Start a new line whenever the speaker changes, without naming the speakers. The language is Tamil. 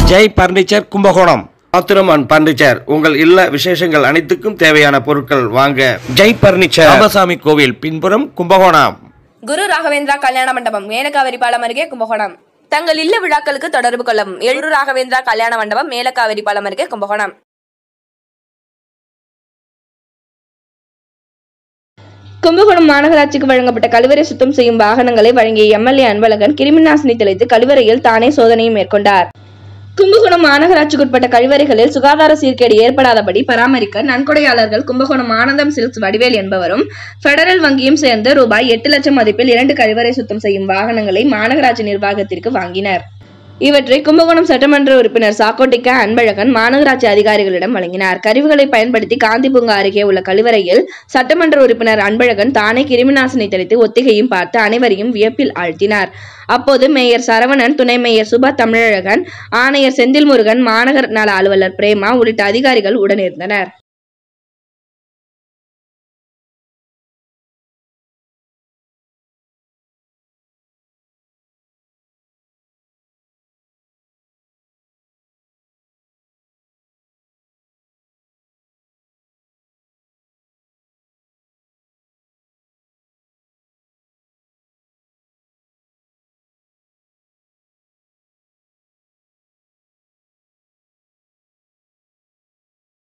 ஜெய் பர்னிச்சர் கும்பகோணம் ஆத்திரம் அண்ட் பர்னிச்சர் உங்கள் இல்ல விசேஷங்கள் அனைத்துக்கும் தேவையான பொருட்கள் வாங்க ஜெய் பர்னிச்சர் ராமசாமி கோவில் பின்புறம் கும்பகோணம்
குரு ராகவேந்திரா கல்யாண மண்டபம் மேலக்காவிரி பாலம் அருகே கும்பகோணம் தங்கள் இல்ல விழாக்களுக்கு தொடர்பு கொள்ளவும் எழுரு ராகவேந்திரா கல்யாண மண்டபம் மேலக்காவிரி பாலம் அருகே கும்பகோணம்
கும்பகோணம் மாநகராட்சிக்கு வழங்கப்பட்ட கழிவறை சுத்தம் செய்யும் வாகனங்களை வழங்கிய எம்எல்ஏ அன்பழகன் கிருமிநாசினி தெளித்து கழிவறையில் தானே சோதனையும் மேற்கொண்டார் கும்பகோணம் மாநகராட்சிக்குட்பட்ட கழிவறைகளில் சுகாதார சீர்கேடு ஏற்படாதபடி பராமரிக்க நன்கொடையாளர்கள் கும்பகோணம் ஆனந்தம் சில்க்ஸ் வடிவேல் என்பவரும் பெடரல் வங்கியும் சேர்ந்து ரூபாய் எட்டு லட்சம் மதிப்பில் இரண்டு கழிவறை சுத்தம் செய்யும் வாகனங்களை மாநகராட்சி நிர்வாகத்திற்கு வாங்கினர் இவற்றை கும்பகோணம் சட்டமன்ற உறுப்பினர் சாக்கோட்டிக்க அன்பழகன் மாநகராட்சி அதிகாரிகளிடம் வழங்கினார் கருவிகளை பயன்படுத்தி காந்தி பூங்கா அருகே உள்ள கழிவறையில் சட்டமன்ற உறுப்பினர் அன்பழகன் தானே கிருமிநாசினி தெளித்து ஒத்திகையும் பார்த்து அனைவரையும் வியப்பில் ஆழ்த்தினார் அப்போது மேயர் சரவணன் துணை மேயர் சுபா தமிழழகன் ஆணையர் செந்தில்முருகன் மாநகர் நல அலுவலர் பிரேமா உள்ளிட்ட அதிகாரிகள் உடனிருந்தனர்